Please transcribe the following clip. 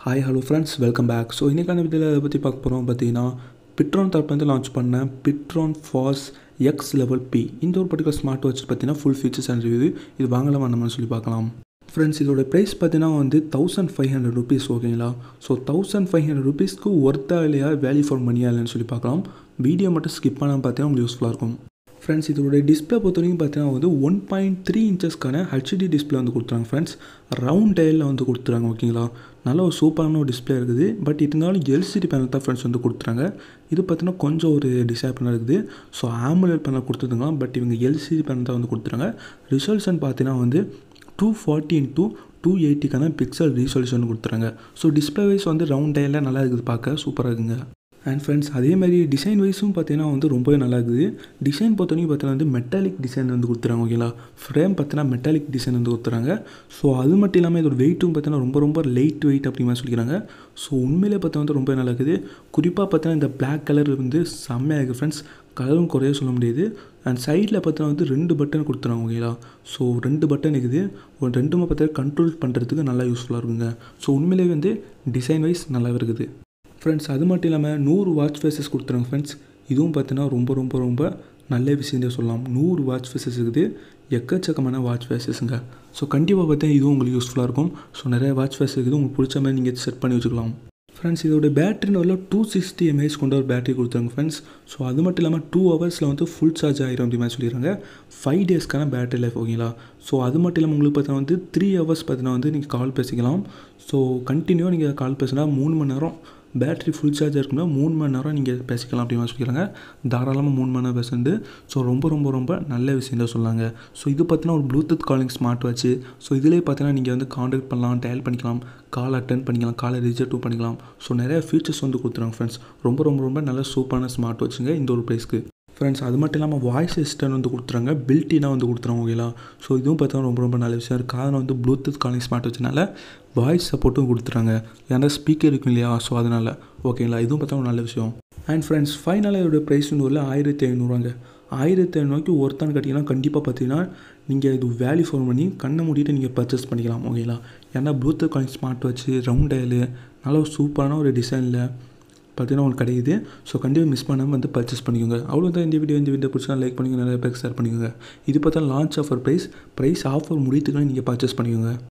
hi hello friends welcome back so இன்றைக்கான வீடியோவில் அதை பற்றி பார்க்க போகிறோம் பார்த்தீங்கன்னா பிட்ரான் தரப்புலேருந்து லான்ச் பண்ண pTron Force X level P இந்த ஒரு பர்டிகுலர் ஸ்மார்ட் வாட்ச் பார்த்தீங்கன்னா ஃபுல் ஃபீச்சர்ஸ் அண்ட் ரிவ்யூ இது வாங்கலாம் வேண்டாமான்னு சொல்லி பார்க்கலாம் ஃப்ரெண்ட்ஸ் இதோட ப்ரைஸ் பார்த்தீங்கன்னா வந்து தௌசண்ட் ஃபைவ் ஹண்ட்ரட் ருபீஸ் ஓகேங்களா ஸோ தௌசண்ட் ஃபைவ் ஹண்ட்ரட் ருபீஸ்க்கு ஒர்த்தா இல்லையா வேல்யூ ஃபார் மணியா இல்லைன்னு சொல்லி பார்க்கலாம் வீடியோ மட்டும் ஸ்கிப் பண்ணாமல் பார்த்தீங்கன்னா உங்களுக்கு யூஸ்ஃபுல்லாக இருக்கும் ஃப்ரெண்ட்ஸ் இதோட டிஸ்பிளே பொறுத்த வரைக்கும் பார்த்தீங்கன்னா வந்து ஒன் பாயிண்ட் த்ரீ இன்ச்சஸ்க்கான ஹெச்டி டிஸ்பிளே வந்து கொடுத்துறாங்க ஃப்ரெண்ட்ஸ் ரவுண்ட் டயலில் வந்து கொடுத்துறாங்க ஓகேங்களா நல்ல ஒரு சூப்பரான ஒரு டிஸ்பிளே இருக்குது பட் இருந்தாலும் எல்சிடி பேனல் தான் ஃப்ரெண்ட்ஸ் வந்து கொடுத்துறாங்க இது பார்த்தீங்கன்னா கொஞ்சம் ஒரு டிசைப்ளாக இருக்குது ஸோ ஆம்புலர் பேனல் கொடுத்துருங்க பட் இவங்க எல்சிடி பேனல் தான் வந்து கொடுத்துறாங்க ரிசல்யூஷன் பார்த்தீங்கன்னா வந்து டூ ஃபார்ட்டி இன்ட்டு டூ எயிட்டிக்கான பிக்சல் ரீசொல்யூஷன் கொடுத்துறாங்க ஸோ டிஸ்பிளே வைஸ் வந்து ரவுண்ட் டயலில் நல்லா இருக்குது பார்க்க சூப்பராக இருக்குங்க அண்ட் ஃப்ரெண்ட்ஸ் அதே மாதிரி டிசைன் வைஸும் பார்த்தீங்கன்னா வந்து ரொம்பவே நல்லா இருக்குது டிசைன் பொறுத்தவரைக்கும் பார்த்தீங்கன்னா வந்து மெட்டாலிக் டிசைன் வந்து கொடுத்துறாங்க ஓகேங்களா ஃப்ரேம் பார்த்தீங்கன்னா மெட்டாலிக் டிசைன் வந்து கொடுத்துறாங்க ஸோ அது மட்டும் இல்லாமல் இதோட வெயிட்டும் பார்த்தீங்கன்னா ரொம்ப ரொம்ப லைட் வெயிட் அப்படி மாதிரி சொல்லிக்கிறாங்க ஸோ உண்மையிலே பார்த்தா வந்து ரொம்ப நல்லா இருக்குது குறிப்பாக பார்த்தீங்கன்னா இந்த பிளாக் கலர் வந்து செம்மையாக இருக்குது ஃப்ரெண்ட்ஸ் கலரும் குறைய சொல்ல முடியாது அண்ட் சைடில் பார்த்தீங்கன்னா வந்து ரெண்டு பட்டன் கொடுத்துறாங்க ஓகேங்களா ஸோ ரெண்டு பட்டன் இருக்குது ஒரு ரெண்டுமே பார்த்தா கண்ட்ரோல் பண்ணுறதுக்கு நல்லா யூஸ்ஃபுல்லாக இருக்குங்க ஸோ உண்மையிலே வந்து டிசைன் வைஸ் நல்லா இருக்குது ஃப்ரெண்ட்ஸ் அது மட்டும் இல்லாமல் நூறு வாட்ச் ஃபேஸஸ் கொடுத்துறாங்க ஃப்ரெண்ட்ஸ் இதுவும் பார்த்தீங்கன்னா ரொம்ப ரொம்ப ரொம்ப நல்ல விஷயம் சொல்லலாம் நூறு வாட்ச் ஃபேஸஸ் இருக்குது எக்கச்சக்கமான வாட்ச் ஃபேஸஸுங்க ஸோ கண்டிப்பாக பார்த்தா இதுவும் உங்களுக்கு யூஸ்ஃபுல்லாக இருக்கும் ஸோ நிறைய வாட்ச் ஃபேஸ் இருக்குது உங்களுக்கு பிடிச்ச மாதிரி நீங்கள் செட் பண்ணி வச்சுக்கலாம் ஃப்ரெண்ட்ஸ் இதோட பேட்டரின்னு வரல டூ சிக்ஸ்டி எம்ஏஹெச் கொண்ட ஒரு பேட்டரி கொடுத்துருங்க ஃப்ரெண்ட்ஸ் ஸோ அது மட்டும் இல்லாமல் டூ ஹவர்ஸில் வந்து ஃபுல் சார்ஜ் ஆகிரும் அப்படி மாதிரி சொல்லிடுறாங்க ஃபைவ் டேஸ்க்கான பேட்டரி லைஃப் ஓகேங்களா ஸோ அது மட்டும் இல்லாமல் உங்களுக்கு பார்த்தீங்கன்னா வந்து த்ரீ ஹவர்ஸ் பார்த்தீங்கன்னா வந்து நீங்கள் கால் பேசிக்கலாம் ஸோ கண்டினியூவாக நீங்கள் கால் பேசினா மூணு மணி நேரம் பேட்டரி ஃபுல் சார்ஜ் இருக்குன்னா மூணு மணி நேரம் நீங்கள் பேசிக்கலாம் அப்படின்னு சொல்லிக்கிறாங்க தாராளமாக மூணு மணி நேரம் பேசுறது ஸோ ரொம்ப ரொம்ப ரொம்ப நல்ல விஷயம் தான் சொல்லாங்க ஸோ இது பார்த்தீங்கன்னா ஒரு bluetooth calling smart watch so இதிலே பார்த்தீங்கன்னா நீங்கள் வந்து காண்டாக்ட் பண்ணலாம் டயல் பண்ணிக்கலாம் கால் அட்டன் பண்ணிக்கலாம் காலை ரிஜெக்டும் பண்ணிக்கலாம் ஸோ நிறைய ஃபீச்சர்ஸ் வந்து கொடுத்துருவாங்க ஃப்ரெண்ட்ஸ் ரொம்ப ரொம்ப ரொம்ப நல்ல சூப்பரான ஸ்மார்ட் வாட்சுங்க இந்த ஒரு ப்ரைஸ்க்கு ஃப்ரெண்ட்ஸ் அது மட்டும் இல்லாமல் வாய்ஸ் அசிஸ்டன்ட் வந்து கொடுத்துறாங்க பில்ட்டினாக வந்து கொடுத்துறாங்க ஓகேங்களா ஸோ இதுவும் பார்த்தா ரொம்ப ரொம்ப நல்ல விஷயம் இருக்குது காரணம் வந்து ப்ளூடூத் காலிங் ஸ்மார்ட் வச்சனால வாய்ஸ் சப்போர்ட்டும் கொடுத்துறாங்க ஏன்னா ஸ்பீக்கர் இருக்கும் இல்லையா ஸோ அதனால் ஓகேங்களா இதுவும் பார்த்தா ஒரு நல்ல விஷயம் அண்ட் ஃப்ரெண்ட்ஸ் ஃபைனலாக இதோட ப்ரைஸ் வந்து ஆயிரத்தி ஐநூறுவாங்க ஆயிரத்தி ஐநூறுவாய்க்கு ஒருத்தான் கட்டிங்கன்னா கண்டிப்பாக பார்த்தீங்கன்னா நீங்கள் இது வேல்யூ ஃபோன் பண்ணி கண்ணை மூடிட்டு நீங்கள் பர்ச்சேஸ் பண்ணிக்கலாம் ஓகேங்களா ஏன்னா ப்ளூடூத் காலிங் ஸ்மார்ட் வச்சு ரவுண்ட் டயலு நல்ல ஒரு சூப்பரான ஒரு டிசைனில் பார்த்தீங்கன்னா உங்களுக்கு கிடைக்குது ஸோ கண்டிப்பாக மிஸ் பண்ணாமல் வந்து பர்ச்சேஸ் பண்ணிக்கோங்க அவ்வளோதான் இந்த வீடியோ இந்த வீடியோ பிடிச்சா லைக் பண்ணிக்கோங்க நிறைய பேருக்கு ஷேர் பண்ணிக்கோங்க இது பார்த்தா launch offer price price offer முடித்துக்கலாம் நீங்கள் பர்ச்சேஸ் பண்ணிக்கோங்க